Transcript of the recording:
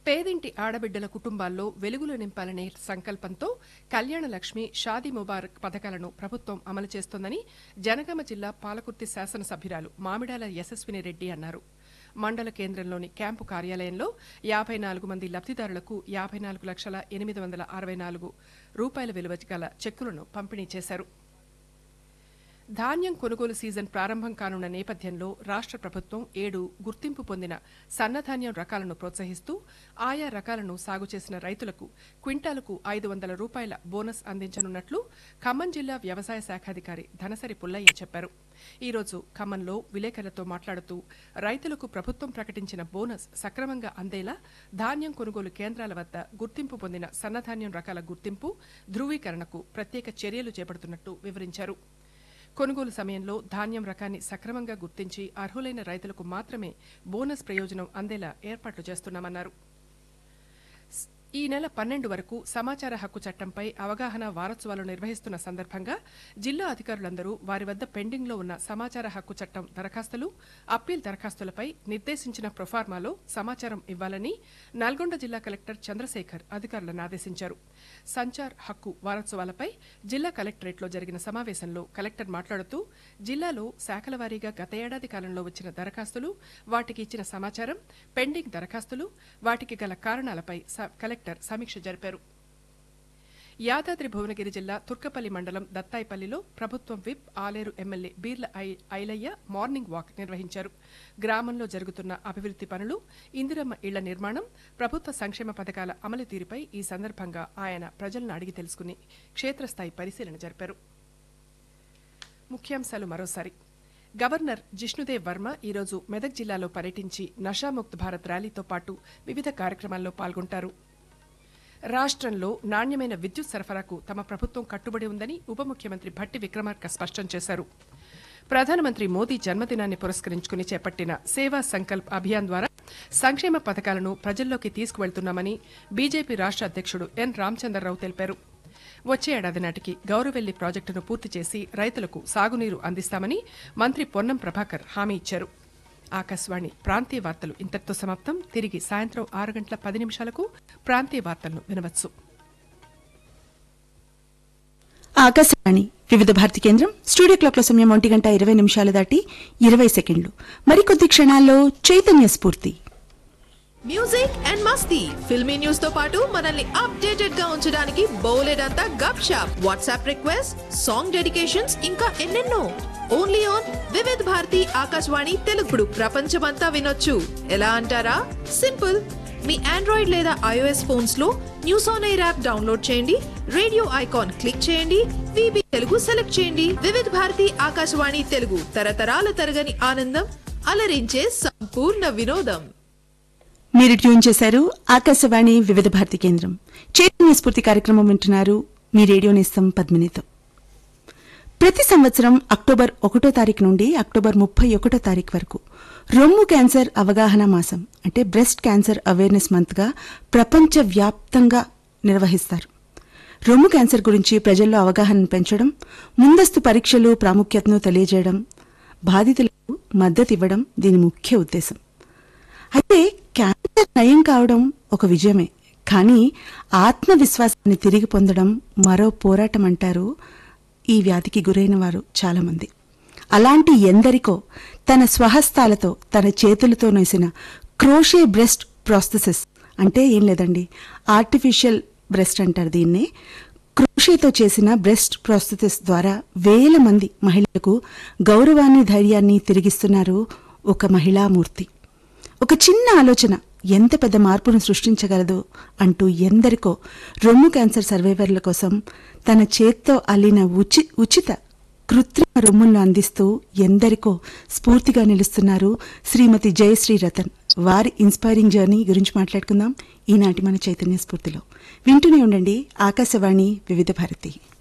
పేదింటి ఆడబిడ్డల కుటుంబాల్లో వెలుగులు నింపాలనే సంకల్పంతో కళ్యాణ లక్ష్మి షాదీ ముబారక్ పథకాలను ప్రభుత్వం అమలు చేస్తోందని జనగామ జిల్లా పాలకుర్తి శాసనసభ్యురాలు మామిడాల యశస్విని రెడ్డి అన్నారు మండల కేంద్రంలోని క్యాంపు కార్యాలయంలో యాభై నాలుగు మంది లబ్దిదారులకు యాభై నాలుగు లక్షల ఎనిమిది వందల అరవై నాలుగు రూపాయల విలువ గల చెక్కులను పంపిణీ చేశారు ధాన్యం కొనుగోలు సీజన్ ప్రారంభం కానున్న నేపథ్యంలో రాష్ట్ర ప్రభుత్వం ఏడు గుర్తింపు పొందిన సన్నధాన్యం రకాలను ప్రోత్సహిస్తూ ఆయా రకాలను సాగు చేసిన రైతులకు క్వింటాలకు ఐదు వందల రూపాయల బోనస్ అందించనున్నట్లు ఖమ్మం జిల్లా వ్యవసాయ శాఖాధికారి ధనసరి పుల్లయ్య చెప్పారు ఈ రోజు ఖమ్మంలో విలేకరులతో మాట్లాడుతూ రైతులకు ప్రభుత్వం ప్రకటించిన బోనస్ సక్రమంగా అందేలా ధాన్యం కొనుగోలు కేంద్రాల వద్ద గుర్తింపు పొందిన సన్నధాన్యం రకాల గుర్తింపు ధృవీకరణకు ప్రత్యేక చర్యలు చేపడుతున్నట్టు వివరించారు కొనుగోలు సమయంలో ధాన్యం రకాన్ని సక్రమంగా గుర్తించి అర్హులైన రైతులకు మాత్రమే బోనస్ ప్రయోజనం అందేలా ఏర్పాట్లు చేస్తున్నామన్నారు ఈ నెల పన్నెండు వరకు సమాచార హక్కు చట్టంపై అవగాహన వారోత్సవాలు నిర్వహిస్తున్న సందర్భంగా జిల్లా అధికారులందరూ వారి వద్ద పెండింగ్లో ఉన్న సమాచార హక్కు చట్టం దరఖాస్తులు అప్పీల్ దరఖాస్తులపై నిర్దేశించిన ప్రొఫార్మాలో సమాచారం ఇవ్వాలని నల్గొండ జిల్లా కలెక్టర్ చంద్రశేఖర్ అధికారులను ఆదేశించారు సంచార్ హక్కు వారోత్సవాలపై జిల్లా కలెక్టరేట్లో జరిగిన సమావేశంలో కలెక్టర్ మాట్లాడుతూ జిల్లాలో శాఖల వారీగా గత ఏడాది కాలంలో వచ్చిన దరఖాస్తులు వాటికి ఇచ్చిన సమాచారం పెండింగ్ దరఖాస్తులు వాటికి గల కారణాలపై స- కలెక్టర్ సమీక్ష జరిపారు యాదాద్రి భువనగిరి జిల్లా తుర్కపల్లి మండలం దత్తాయిపల్లిలో ప్రభుత్వం విప్ ఆలేరు ఎమ్మెల్యే బీర్ల ఐ- ఐలయ్య మార్నింగ్ వాక్ నిర్వహించారు గ్రామంలో జరుగుతున్న అభివృద్ది పనులు ఇందిరమ్మ ఇళ్ల నిర్మాణం ప్రభుత్వ సంక్షేమ పథకాల అమలు తీరుపై ఈ సందర్భంగా ఆయన ప్రజలను అడిగి తెలుసుకుని క్షేత్రస్థాయి పరిశీలన జరిపారు ముఖ్యాంశాలు మరోసారి గవర్నర్ జిష్ణుదేవ్ వర్మ ఈరోజు మెదక్ జిల్లాలో పర్యటించి నషాముక్త్ భారత్ ర్యాలీతో పాటు వివిధ కార్యక్రమాల్లో పాల్గొంటారు రాష్ట్రంలో నాణ్యమైన విద్యుత్ సరఫరాకు తమ ప్రభుత్వం కట్టుబడి ఉందని ఉప ముఖ్యమంత్రి భట్టి విక్రమార్క స్పష్టం చేశారు ప్రధానమంత్రి మోదీ జన్మదినాన్ని పురస్కరించుకుని చేపట్టిన సేవా సంకల్ప్ అభియాన్ ద్వారా సంక్షేమ పథకాలను ప్రజల్లోకి తీసుకువెళ్తున్నామని బీజేపీ రాష్ట్ర అధ్యక్షుడు ఎన్ రామచంద్రరావు తెలిపారు వచ్చే ఏడాది నాటికి గౌరవెల్లి ప్రాజెక్టును పూర్తి చేసి రైతులకు సాగునీరు అందిస్తామని మంత్రి పొన్నం ప్రభాకర్ హామీ ఇచ్చారు ఆకాశవాణి ప్రాంతీయ వార్తలు ఇంతటితో సమాప్తం తిరిగి సాయంత్రం ఆరు గంటల పది నిమిషాలకు ప్రాంతీయ వార్తలను వినవచ్చు ఆకాశవాణి వివిధ భారతి కేంద్రం స్టూడియో క్లాక్ల సమయం ఒంటి గంట ఇరవై నిమిషాలు దాటి ఇరవై సెకండ్లు మరికొద్ది క్షణాల్లో చైతన్య స్ఫూర్తి మ్యూజిక్ అండ్ మస్తీ ఫిల్మీ న్యూస్ తో పాటు మనల్ని అప్డేటెడ్ గా ఉంచడానికి బౌలెడంతా గప్ షాప్ వాట్సాప్ రిక్వెస్ట్ సాంగ్ డెడికేషన్స్ ఇంకా ఎన్నెన్నో ఓన్లీ ఆన్ వివిధ్ భారతి ఆకాశవాణి తెలుగుడు ప్రపంచమంతా వినొచ్చు ఎలా అంటారా సింపుల్ మీ ఆండ్రాయిడ్ లేదా ఐఓఎస్ ఫోన్స్ లో news on air app download చేయండి రేడియో ఐకాన్ క్లిక్ చేయండి విబి తెలుగు సెలెక్ట్ చేయండి వివిధ్ భారతి ఆకాశవాణి తెలుగు తరతరాల తరగని ఆనందం అలరించే సంపూర్ణ వినోదం మీరు ట్యూన్ చేశారు ఆకాశవాణి వివిధ భారతి కేంద్రం చైతన్య స్ఫూర్తి కార్యక్రమం వింటున్నారు మీ రేడియో నిస్తం పద్మినితో ప్రతి సంవత్సరం అక్టోబర్ ఒకటో తారీఖు నుండి అక్టోబర్ ముప్పై ఒకటో తారీఖు వరకు రొమ్ము క్యాన్సర్ అవగాహన మాసం అంటే బ్రెస్ట్ క్యాన్సర్ అవేర్నెస్ మంత్గా ప్రపంచ వ్యాప్తంగా నిర్వహిస్తారు రొమ్ము క్యాన్సర్ గురించి ప్రజల్లో అవగాహన పెంచడం ముందస్తు పరీక్షలు ప్రాముఖ్యతను తెలియజేయడం బాధితులకు మద్దతు ఇవ్వడం దీని ముఖ్య ఉద్దేశం అయితే క్యాన్సర్ నయం కావడం ఒక విజయమే కానీ ఆత్మవిశ్వాసాన్ని తిరిగి పొందడం మరో పోరాటం అంటారు ఈ వ్యాధికి గురైన వారు చాలామంది అలాంటి ఎందరికో తన స్వహస్తాలతో తన చేతులతో నేసిన క్రోషే బ్రెస్ట్ ప్రాస్థెసిస్ అంటే ఏం లేదండి ఆర్టిఫిషియల్ బ్రెస్ట్ అంటారు దీన్నే క్రోషేతో చేసిన బ్రెస్ట్ ప్రాస్థెసిస్ ద్వారా వేల మంది మహిళలకు గౌరవాన్ని ధైర్యాన్ని తిరిగిస్తున్నారు ఒక మహిళామూర్తి ఒక చిన్న ఆలోచన ఎంత పెద్ద మార్పును సృష్టించగలదు అంటూ ఎందరికో రొమ్ము క్యాన్సర్ సర్వైవర్ల కోసం తన చేత్తో అల్లిన ఉచి ఉచిత కృత్రిమ రొమ్ములను అందిస్తూ ఎందరికో స్ఫూర్తిగా నిలుస్తున్నారు శ్రీమతి జయశ్రీ రతన్ వారి ఇన్స్పైరింగ్ జర్నీ గురించి మాట్లాడుకుందాం ఈనాటి మన చైతన్య స్ఫూర్తిలో వింటూనే ఉండండి ఆకాశవాణి వివిధ భారతి